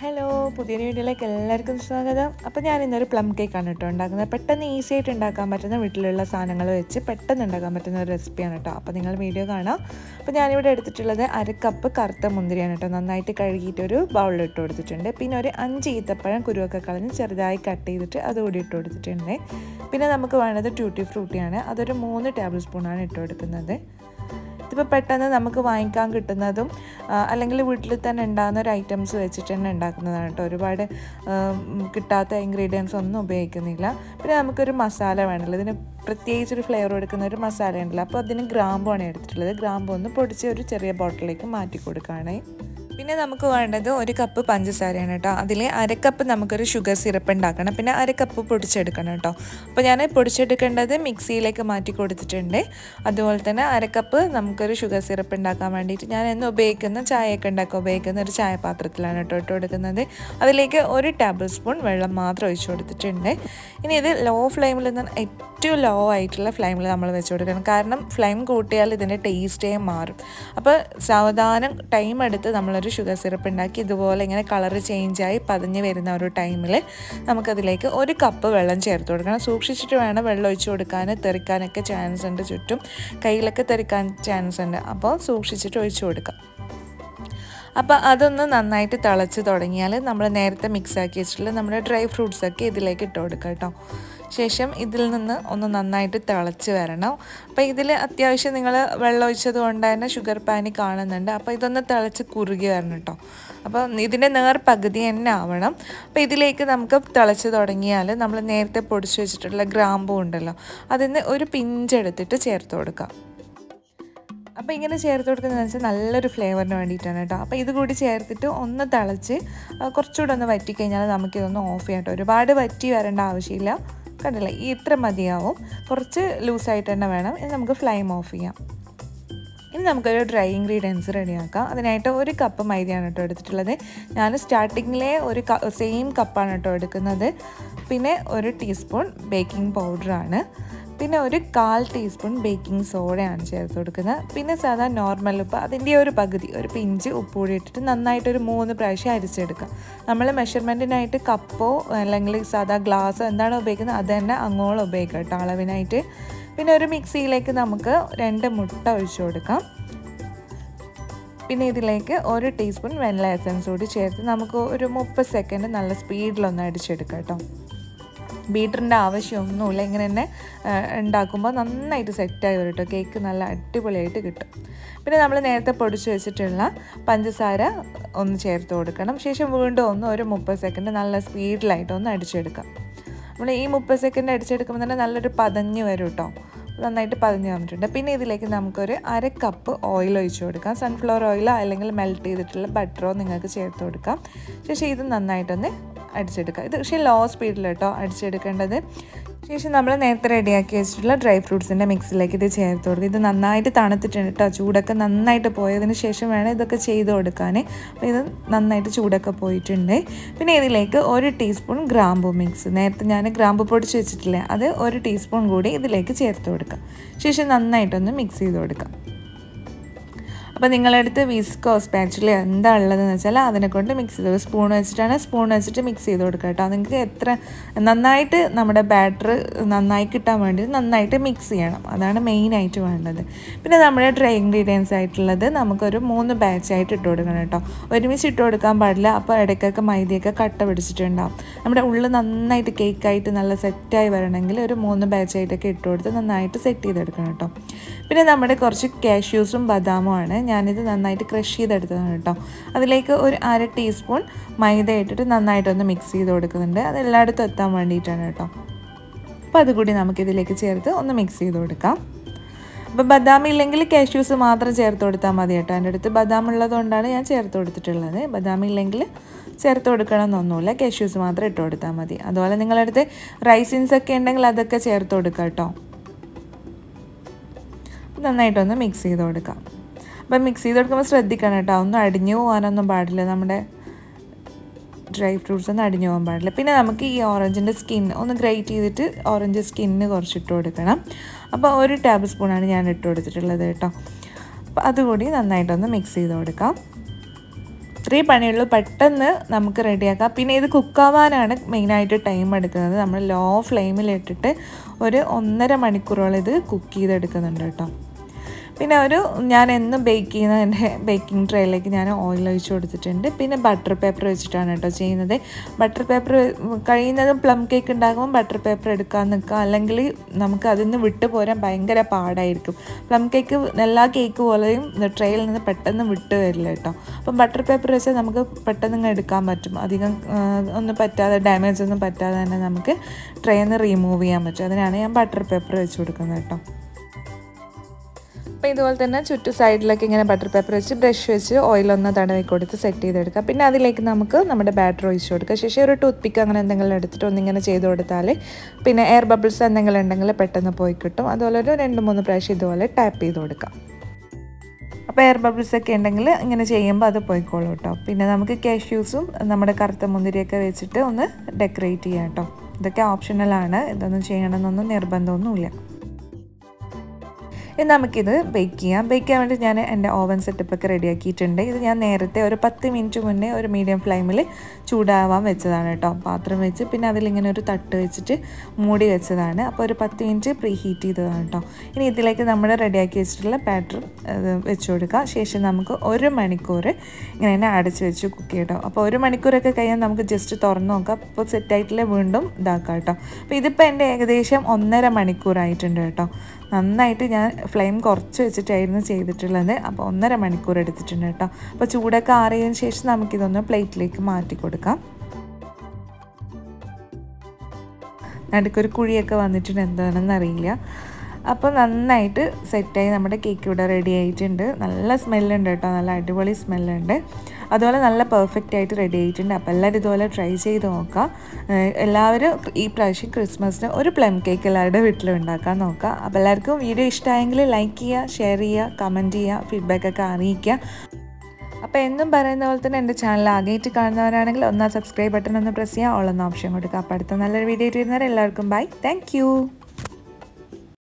hello പുതിയൊരു വീഡിയോയിലേക്ക് എല്ലാവർക്കും സ്വാഗതം അപ്പോൾ ഞാൻ ഇന്നൊരു പ്ലം കേക്കാണ് കേട്ടോ ഉണ്ടാക്കുന്നത് പെട്ടെന്ന് ഈസി ആയിട്ട് ഉണ്ടാക്കാൻ പറ്റുന്ന വീട്ടിലുള്ള സാധനങ്ങൾ വെച്ച് പെട്ടെന്ന് ഉണ്ടാക്കാൻ പറ്റുന്ന ഒരു റെസിപ്പിയാണ് കേട്ടോ അപ്പോൾ നിങ്ങൾ വീഡിയോ കാണാം അപ്പോൾ ഞാനിവിടെ എടുത്തിട്ടുള്ളത് അര കപ്പ് കറുത്ത മുന്തിരിയാണ് കേട്ടോ നന്നായിട്ട് കഴുകിയിട്ട് ഒരു ബൗളിൽ ഇട്ട് കൊടുത്തിട്ടുണ്ട് പിന്നെ ഒരു അഞ്ച് ഈത്തപ്പഴം കുരുവൊക്കെ കളഞ്ഞ് ചെറുതായി കട്ട് ചെയ്തിട്ട് അതുകൂടി ഇട്ട് കൊടുത്തിട്ടുണ്ട് പിന്നെ നമുക്ക് വേണ്ടത് ട്യൂട്ടി ഫ്രൂട്ടിയാണ് അതൊരു മൂന്ന് ടേബിൾ സ്പൂണാണ് ഇട്ട് കൊടുക്കുന്നത് ഇതിപ്പോൾ പെട്ടെന്ന് നമുക്ക് വാങ്ങിക്കാൻ കിട്ടുന്നതും ആ, അല്ലെങ്കിൽ വീട്ടിൽ തന്നെ ഉണ്ടാകുന്ന ഒരു ഐറ്റംസ് വെച്ചിട്ട് തന്നെ ഉണ്ടാക്കുന്നതാണ് കേട്ടോ ഒരുപാട് ആ, ഉം, കിട്ടാത്ത ഇൻഗ്രീഡിയൻസ് ഒന്നും ഉപയോഗിക്കുന്നില്ല പിന്നെ നമുക്കൊരു മസാല വേണമല്ലോ ഇതിന് പ്രത്യേകിച്ച് ഒരു ഫ്ലേവർ കൊടുക്കുന്ന ഒരു മസാല ഉണ്ടല്ലോ അപ്പോൾ അതിന് ഗ്രാമ്പുമാണ് എടുത്തിട്ടുള്ളത് ഗ്രാമ്പു ഒന്ന് പൊടിച്ച് ഒരു ചെറിയ ബോട്ടിലേക്ക് മാറ്റി കൊടുക്കുകയാണേ പിന്നെ നമുക്ക് വേണ്ടത് ഒരു കപ്പ് പഞ്ചസാരയാണ് കേട്ടോ അതിൽ അരക്കപ്പ് നമുക്കൊരു ഷുഗർ സിറപ്പ് ഉണ്ടാക്കണം പിന്നെ അരക്കപ്പ് പൊടിച്ചെടുക്കണം കേട്ടോ അപ്പോൾ ഞാൻ പൊടിച്ചെടുക്കേണ്ടത് മിക്സിയിലേക്ക് മാറ്റി കൊടുത്തിട്ടുണ്ട് അതുപോലെ തന്നെ അരക്കപ്പ് നമുക്കൊരു ഷുഗർ സിറപ്പ് ഉണ്ടാക്കാൻ വേണ്ടിയിട്ട് ഞാൻ എന്ന് ഉപയോഗിക്കുന്ന ചായയൊക്കെ ഉണ്ടാക്കാൻ ഉപയോഗിക്കുന്ന ഒരു ചായപാത്രത്തിലാണ് കേട്ടോ ഇട്ട് കൊടുക്കുന്നത് അതിലേക്ക് ഒരു ടേബിൾ സ്പൂൺ വെള്ളം മാത്രം ഒഴിച്ചു കൊടുത്തിട്ടുണ്ട് ഇനി ഇത് ലോ ഫ്ലെയിമിൽ നിന്ന് ഏറ്റവും ലോ ആയിട്ടുള്ള ഫ്ലെയിമിൽ നമ്മൾ വെച്ച് കൊടുക്കണം കാരണം ഫ്ലെയിം കൂട്ടിയാൽ ഇതിൻ്റെ ടേസ്റ്റേ മാറും അപ്പോൾ സാവധാനം ടൈം എടുത്ത് നമ്മളൊരു ഷുഗർ സിറപ്പ് ഉണ്ടാക്കി ഇതുപോലെ ഇങ്ങനെ കളർ ചേഞ്ചായി പതിഞ്ഞ് വരുന്ന ഒരു ടൈമിൽ നമുക്കതിലേക്ക് ഒരു കപ്പ് വെള്ളം ചേർത്ത് കൊടുക്കണം സൂക്ഷിച്ചിട്ട് വേണം വെള്ളം ഒഴിച്ച് കൊടുക്കാൻ തെറിക്കാനൊക്കെ ചാൻസ് ഉണ്ട് ചുറ്റും കയ്യിലൊക്കെ തെറിക്കാൻ ചാൻസ് ഉണ്ട് അപ്പോൾ സൂക്ഷിച്ചിട്ട് ഒഴിച്ച് കൊടുക്കാം അപ്പോൾ അതൊന്ന് നന്നായിട്ട് തിളച്ച് തുടങ്ങിയാൽ നമ്മൾ നേരത്തെ മിക്സ് ആക്കി വെച്ചിട്ടുള്ള നമ്മുടെ ഡ്രൈ ഫ്രൂട്ട്സ് ഒക്കെ ഇതിലേക്ക് ഇട്ട് കൊടുക്കുക കേട്ടോ ശേഷം ഇതിൽ നിന്ന് ഒന്ന് നന്നായിട്ട് തിളച്ച് വരണം അപ്പോൾ ഇതിൽ അത്യാവശ്യം നിങ്ങൾ വെള്ളം ഒഴിച്ചത് കൊണ്ട് തന്നെ ഷുഗർ പാനി കാണുന്നുണ്ട് അപ്പോൾ ഇതൊന്ന് തിളച്ച് കുറുകി വരണം കേട്ടോ അപ്പോൾ ഇതിൻ്റെ നേർ പകുതി തന്നെ ആവണം അപ്പോൾ ഇതിലേക്ക് നമുക്ക് തിളച്ച് തുടങ്ങിയാൽ നമ്മൾ നേരത്തെ പൊടിച്ച് വെച്ചിട്ടുള്ള ഗ്രാമ്പൂ ഉണ്ടല്ലോ അതിന് ഒരു പിഞ്ചെടുത്തിട്ട് ചേർത്ത് കൊടുക്കാം അപ്പോൾ ഇങ്ങനെ ചേർത്ത് കൊടുക്കുന്നതെന്ന് വെച്ചാൽ നല്ലൊരു ഫ്ലേവറിന് വേണ്ടിയിട്ടാണ് കേട്ടോ അപ്പോൾ ഇത് കൂടി ചേർത്തിട്ട് ഒന്ന് തിളച്ച് ആ, കുറച്ചുകൂടെ ഒന്ന് വറ്റിക്കഴിഞ്ഞാൽ നമുക്കിതൊന്ന് ഓഫ് ചെയ്യാം കേട്ടോ ഒരുപാട് വറ്റി വരേണ്ട ആവശ്യമില്ല കണ്ടില്ലേ ഈ ഇത്ര മതിയാവും കുറച്ച് ലൂസായിട്ട് തന്നെ വേണം ഇനി നമുക്ക് ഫ്ലെയിം ഓഫ് ചെയ്യാം ഇനി നമുക്കൊരു ഡ്രൈ ഇൻഗ്രീഡിയൻസ് റെഡിയാക്കാം അതിനായിട്ട് ഒരു കപ്പ് മൈദയാണ് കേട്ടോ എടുത്തിട്ടുള്ളത് ഞാൻ സ്റ്റാർട്ടിങ്ങിലെ ഒരു സെയിം കപ്പാണ് കേട്ടോ എടുക്കുന്നത് പിന്നെ ഒരു ടീസ്പൂൺ ബേക്കിംഗ് പൗഡറാണ് പിന്നെ ഒരു കാൽ ടീസ്പൂൺ ബേക്കിംഗ് സോഡയാണ് ചേർത്ത് കൊടുക്കുന്നത് പിന്നെ സാധാ നോർമൽ ഉപ്പ് അതിൻ്റെ ഒരു പകുതി ഒരു പിഞ്ച് ഉപ്പ് കൂടി ഇട്ടിട്ട് നന്നായിട്ടൊരു മൂന്ന് പ്രാവശ്യം അരിച്ചെടുക്കുക നമ്മൾ മെഷർമെൻറ്റിനായിട്ട് കപ്പോ അല്ലെങ്കിൽ സാധാ ഗ്ലാസ്സോ എന്താണോ ഉപയോഗിക്കുന്നത് അത് തന്നെ അങ്ങോളം ഉപയോഗിക്കുക കേട്ടോ അളവിനായിട്ട് പിന്നെ ഒരു മിക്സിയിലേക്ക് നമുക്ക് രണ്ട് മുട്ട ഒഴിച്ചു കൊടുക്കാം പിന്നെ ഇതിലേക്ക് ഒരു ടീസ്പൂൺ വെനില എസൻസ് കൂടി ചേർത്ത് നമുക്ക് ഒരു മുപ്പത് സെക്കൻഡ് നല്ല സ്പീഡിലൊന്ന് അടിച്ചെടുക്കാം കേട്ടോ ബീറ്ററിൻ്റെ ആവശ്യമൊന്നുമില്ല ഇങ്ങനെ തന്നെ ആ, ഉണ്ടാക്കുമ്പോൾ നന്നായിട്ട് സെറ്റായി വരും കേട്ടോ കേക്ക് നല്ല അടിപൊളിയായിട്ട് കിട്ടും പിന്നെ നമ്മൾ നേരത്തെ പൊടിച്ച് വെച്ചിട്ടുള്ള പഞ്ചസാര ഒന്ന് ചേർത്ത് കൊടുക്കണം ശേഷം വീണ്ടും ഒന്ന് ഒരു മുപ്പത് സെക്കൻഡ് നല്ല സ്പീഡിലായിട്ട് ഒന്ന് അടിച്ചെടുക്കാം നമ്മൾ ഈ മുപ്പത് സെക്കൻഡ് അടിച്ചെടുക്കുമ്പോൾ തന്നെ നല്ലൊരു പതഞ്ഞ് വരും കേട്ടോ നന്നായിട്ട് പതിഞ്ഞ് വന്നിട്ടുണ്ട് പിന്നെ ഇതിലേക്ക് നമുക്കൊരു അര കപ്പ് ഓയിൽ ഒഴിച്ച് കൊടുക്കാം സൺഫ്ലവർ ഓയിലോ അല്ലെങ്കിൽ മെൽറ്റ് ചെയ്തിട്ടുള്ള ബട്ടറോ നിങ്ങൾക്ക് ചേർത്ത് കൊടുക്കാം ശേഷം ഇത് നന്നായിട്ടൊന്ന് അടിച്ചെടുക്കുക ഇത് പക്ഷേ ലോ സ്പീഡിൽ കേട്ടോ അടിച്ചെടുക്കേണ്ടത് ശേഷം നമ്മൾ നേരത്തെ റെഡിയാക്കി വെച്ചിട്ടുള്ള ഡ്രൈ ഫ്രൂട്ട്സിൻ്റെ മിക്സിലേക്ക് ഇത് ചേർത്ത് കൊടുക്കുക ഇത് നന്നായിട്ട് തണുത്തിട്ടുണ്ട് കേട്ടോ ചൂടൊക്കെ നന്നായിട്ട് പോയതിന് ശേഷം വേണം ഇതൊക്കെ ചെയ്ത് കൊടുക്കാൻ അപ്പോൾ ഇത് നന്നായിട്ട് ചൂടൊക്കെ പോയിട്ടുണ്ട് പിന്നെ ഇതിലേക്ക് ഒരു ടീസ്പൂൺ ഗ്രാമ്പു മിക്സ് നേരത്തെ ഞാൻ ഗ്രാമ്പു പൊടിച്ച് വെച്ചിട്ടില്ലേ അത് ഒരു ടീസ്പൂൺ കൂടി ഇതിലേക്ക് ചേർത്ത് കൊടുക്കുക ശേഷം നന്നായിട്ടൊന്ന് മിക്സ് ചെയ്ത് കൊടുക്കാം അപ്പോൾ നിങ്ങളടുത്ത് വിസ്കോ സ്പാച്ചുലോ എന്താ ഉള്ളതെന്ന് വെച്ചാൽ അതിനെ കൊണ്ട് മിക്സ് ചെയ്ത് സ്പൂൺ വെച്ചിട്ടാണ് സ്പൂൺ വെച്ചിട്ട് മിക്സ് ചെയ്ത് കൊടുക്കുക കേട്ടോ നിങ്ങൾക്ക് എത്ര നന്നായിട്ട് നമ്മുടെ ബാറ്റർ നന്നായി കിട്ടാൻ വേണ്ടി നന്നായിട്ട് മിക്സ് ചെയ്യണം അതാണ് മെയിനായിട്ട് വേണ്ടത് പിന്നെ നമ്മുടെ ഡ്രൈ ഇൻഗ്രീഡിയൻസ് ആയിട്ടുള്ളത് നമുക്കൊരു മൂന്ന് ബാച്ചായിട്ട് ഇട്ട് കൊടുക്കണം കേട്ടോ ഒരുമിച്ച് ഇട്ട് കൊടുക്കാൻ പാടില്ല അപ്പോൾ ഇടയ്ക്കൊക്കെ മൈദയൊക്കെ കട്ട പിടിച്ചിട്ടുണ്ടാവും നമ്മുടെ ഉള്ളിൽ നന്നായിട്ട് കേക്കായിട്ട് നല്ല സെറ്റായി വരണമെങ്കിൽ ഒരു മൂന്ന് ബാച്ചായിട്ടൊക്കെ ഇട്ട് കൊടുത്ത് നന്നായിട്ട് സെറ്റ് ചെയ്തെടുക്കണം കേട്ടോ പിന്നെ നമ്മുടെ കുറച്ച് കാഷ്യൂസും ബദാമും ആണ് ഞാനിത് നന്നായിട്ട് ക്രഷ് ചെയ്തെടുത്തതാണ് കേട്ടോ അതിലേക്ക് ഒരു അര ടീസ്പൂൺ മൈദ ഇട്ടിട്ട് നന്നായിട്ടൊന്ന് മിക്സ് ചെയ്ത് കൊടുക്കുന്നുണ്ട് അത് എല്ലായിടത്തും എത്താൻ വേണ്ടിയിട്ടാണ് കേട്ടോ അപ്പോൾ അതുകൂടി നമുക്കിതിലേക്ക് ചേർത്ത് ഒന്ന് മിക്സ് ചെയ്ത് കൊടുക്കാം അപ്പോൾ ബദാം ഇല്ലെങ്കിൽ കാഷ്യൂസ് മാത്രം ചേർത്ത് കൊടുത്താൽ മതി കേട്ടോ എൻ്റെ അടുത്ത് ബദാം ഉള്ളതുകൊണ്ടാണ് ഞാൻ ചേർത്ത് കൊടുത്തിട്ടുള്ളത് ബദാം ഇല്ലെങ്കിൽ ചേർത്ത് കൊടുക്കണമെന്നൊന്നുമില്ല കാഷ്യൂസ് മാത്രം ഇട്ട് കൊടുത്താൽ മതി അതുപോലെ നിങ്ങളുടെ അടുത്ത് റൈസിൻസ് ഒക്കെ ഉണ്ടെങ്കിൽ അതൊക്കെ ചേർത്ത് കൊടുക്കാം കേട്ടോ നന്നായിട്ടൊന്ന് മിക്സ് ചെയ്ത് കൊടുക്കാം അപ്പം മിക്സ് ചെയ്ത് കൊടുക്കുമ്പോൾ ശ്രദ്ധിക്കണം കേട്ടോ ഒന്നും അടിഞ്ഞു പോകാനൊന്നും പാടില്ല നമ്മുടെ ഡ്രൈ ഫ്രൂട്ട്സ് ഒന്നും അടിഞ്ഞു പോകാൻ പാടില്ല പിന്നെ നമുക്ക് ഈ ഓറഞ്ചിൻ്റെ സ്കിൻ ഒന്ന് ഗ്രേറ്റ് ചെയ്തിട്ട് ഓറഞ്ച് സ്കിന്ന് കുറച്ച് ഇട്ട് കൊടുക്കണം അപ്പോൾ ഒരു ടേബിൾ സ്പൂണാണ് ഞാൻ ഇട്ട് കൊടുത്തിട്ടുള്ളത് കേട്ടോ അപ്പോൾ അതുകൂടി നന്നായിട്ടൊന്ന് മിക്സ് ചെയ്ത് കൊടുക്കാം ഇത്രയും പണിയുള്ളൂ പെട്ടെന്ന് നമുക്ക് റെഡിയാക്കാം പിന്നെ ഇത് കുക്കാവാനാണ് മെയിനായിട്ട് ടൈം എടുക്കുന്നത് നമ്മൾ ലോ ഫ്ലെയിമിലിട്ടിട്ട് ഒരു ഒന്നര മണിക്കൂറോളം ഇത് കുക്ക് ചെയ്തെടുക്കുന്നുണ്ട് കേട്ടോ പിന്നെ ഒരു ഞാൻ എന്നും ബേക്ക് ചെയ്യുന്ന എൻ്റെ ബേക്കിംഗ് ട്രേയിലേക്ക് ഞാൻ ഓയിൽ ഒഴിച്ച് കൊടുത്തിട്ടുണ്ട് പിന്നെ ബട്ടർ പേപ്പർ വെച്ചിട്ടാണ് കേട്ടോ ചെയ്യുന്നത് ബട്ടർ പേപ്പർ കഴിയുന്നതും പ്ലം കേക്ക് ഉണ്ടാകുമ്പോൾ ബട്ടർ പേപ്പർ എടുക്കാൻ നിൽക്കുക അല്ലെങ്കിൽ നമുക്ക് അതിൽ നിന്ന് വിട്ടു പോരാൻ ഭയങ്കര പാടായിരിക്കും പ്ലം കേക്ക് എല്ലാ കേക്ക് പോലെയും ട്രേയിൽ നിന്ന് പെട്ടെന്ന് വിട്ട് വരില്ല കേട്ടോ അപ്പം ബട്ടർ പേപ്പർ വെച്ചാൽ നമുക്ക് പെട്ടെന്ന് ഇങ്ങ് എടുക്കാൻ പറ്റും അധികം ഒന്നും പറ്റാതെ ഡാമേജ് ഒന്നും പറ്റാതെ തന്നെ നമുക്ക് ട്രേയിൽ നിന്ന് റിമൂവ് ചെയ്യാൻ പറ്റും അതിനാണ് ഞാൻ ബട്ടർ പേപ്പർ വെച്ച് കൊടുക്കുന്നത് കേട്ടോ അപ്പോൾ ഇതുപോലെ തന്നെ ചുറ്റു സൈഡിലൊക്കെ ഇങ്ങനെ ബട്ടർ പേപ്പർ വെച്ച് ബ്രഷ് വെച്ച് ഓയിലൊന്ന് തടവി കൊടുത്ത് സെറ്റ് ചെയ്തെടുക്കുക പിന്നെ അതിലേക്ക് നമുക്ക് നമ്മുടെ ബാറ്റർ ഒഴിച്ച് കൊടുക്കുക ശേഷം ഒരു ടൂത്ത് പിക്ക് അങ്ങനെ എന്തെങ്കിലും എടുത്തിട്ട് ഒന്നിങ്ങനെ ചെയ്ത് കൊടുത്താൽ പിന്നെ എയർ ബബിൾസ് എന്തെങ്കിലും ഉണ്ടെങ്കിൽ പെട്ടെന്ന് പോയി കിട്ടും അതുപോലെ ഒരു രണ്ട് മൂന്ന് പ്രാവശ്യം ഇതുപോലെ ടാപ്പ് ചെയ്ത് കൊടുക്കാം അപ്പോൾ എയർ ബബിൾസ് ഒക്കെ ഉണ്ടെങ്കിൽ ഇങ്ങനെ ചെയ്യുമ്പോൾ അത് പോയിക്കോളും കേട്ടോ പിന്നെ നമുക്ക് കാഷ്യൂസും നമ്മുടെ കറുത്ത മുന്തിരിയൊക്കെ വെച്ചിട്ട് ഒന്ന് ഡെക്കറേറ്റ് ചെയ്യാം കേട്ടോ ഇതൊക്കെ ഓപ്ഷണലാണ് ഇതൊന്നും ചെയ്യണമെന്നൊന്നും നിർബന്ധമൊന്നുമില്ല ഇനി നമുക്കിത് ബേക്ക് ചെയ്യാം ബേക്ക് ചെയ്യാൻ വേണ്ടി ഞാൻ എൻ്റെ ഓവൻ സെറ്റപ്പൊക്കെ റെഡിയാക്കിയിട്ടുണ്ട് ഇത് ഞാൻ നേരത്തെ ഒരു പത്ത് മിനിറ്റ് മുന്നേ ഒരു മീഡിയം ഫ്ലെയിമിൽ ചൂടാവാൻ വെച്ചതാണ് കേട്ടോ പാത്രം വെച്ച് പിന്നെ അതിലിങ്ങനെ ഒരു തട്ട് വെച്ചിട്ട് മൂടി വെച്ചതാണ് അപ്പോൾ ഒരു പത്ത് മിനിറ്റ് പ്രീ ഹീറ്റ് ചെയ്തതാണ് കേട്ടോ ഇനി ഇതിലേക്ക് നമ്മൾ റെഡിയാക്കി വെച്ചിട്ടുള്ള ബാറ്റർ വെച്ച് കൊടുക്കുക ശേഷം നമുക്ക് ഒരു മണിക്കൂർ ഇങ്ങനെ തന്നെ അടച്ച് വെച്ച് കുക്ക് ചെയ്യട്ടോ അപ്പോൾ ഒരു മണിക്കൂറൊക്കെ കഴിഞ്ഞാൽ നമുക്ക് ജസ്റ്റ് തുറന്ന് നോക്കാം അപ്പോൾ സെറ്റായിട്ടില്ല വീണ്ടും ഇതാക്കാം കേട്ടോ അപ്പോൾ ഇതിപ്പോൾ എൻ്റെ ഏകദേശം ഒന്നര മണിക്കൂറായിട്ടുണ്ട് കേട്ടോ നന്നായിട്ട് ഞാൻ ഫ്ലെയിം കുറച്ച് വെച്ചിട്ടായിരുന്നു ചെയ്തിട്ടുള്ളത് അപ്പോൾ ഒന്നര മണിക്കൂർ എടുത്തിട്ടുണ്ട് കേട്ടോ അപ്പോൾ ചൂടൊക്കെ ആറിയതിന് ശേഷം നമുക്കിതൊന്ന് പ്ലേറ്റിലേക്ക് മാറ്റി കൊടുക്കാം നടുക്കൊരു കുഴിയൊക്കെ വന്നിട്ടുണ്ട് എന്താണെന്ന് അറിയില്ല അപ്പോൾ നന്നായിട്ട് സെറ്റായി നമ്മുടെ കേക്ക് ഇവിടെ റെഡി ആയിട്ടുണ്ട് നല്ല സ്മെല്ലുണ്ട് കേട്ടോ നല്ല അടിപൊളി സ്മെല്ലുണ്ട് അതുപോലെ നല്ല പെർഫെക്റ്റ് ആയിട്ട് റെഡി ആയിട്ടുണ്ട് അപ്പോൾ എല്ലാവരും ഇതുപോലെ ട്രൈ ചെയ്ത് നോക്കുക എല്ലാവരും ഈ പ്രാവശ്യം ക്രിസ്മസിന് ഒരു പ്ലം കേക്ക് എല്ലാവരുടെ വീട്ടിലും ഉണ്ടാക്കാൻ നോക്കുക അപ്പോൾ എല്ലാവർക്കും വീഡിയോ ഇഷ്ടമായെങ്കിൽ ലൈക്ക് ചെയ്യുക ഷെയർ ചെയ്യുക കമൻറ്റ് ചെയ്യുക ഫീഡ്ബാക്കൊക്കെ അറിയിക്കുക അപ്പോൾ എന്നും പറയുന്ന പോലെ തന്നെ എൻ്റെ ചാനൽ ആദ്യമായിട്ട് കാണുന്നവരാണെങ്കിൽ ഒന്നാ സബ്സ്ക്രൈബ് ബട്ടൺ ഒന്ന് പ്രസ് ചെയ്യുക ഓളെന്ന ഓപ്ഷൻ കൊടുക്കുക അപ്പോൾ അടുത്ത നല്ലൊരു വീഡിയോ ആയിട്ട് വരുന്നവരെ എല്ലാവർക്കും ബൈ താങ്ക്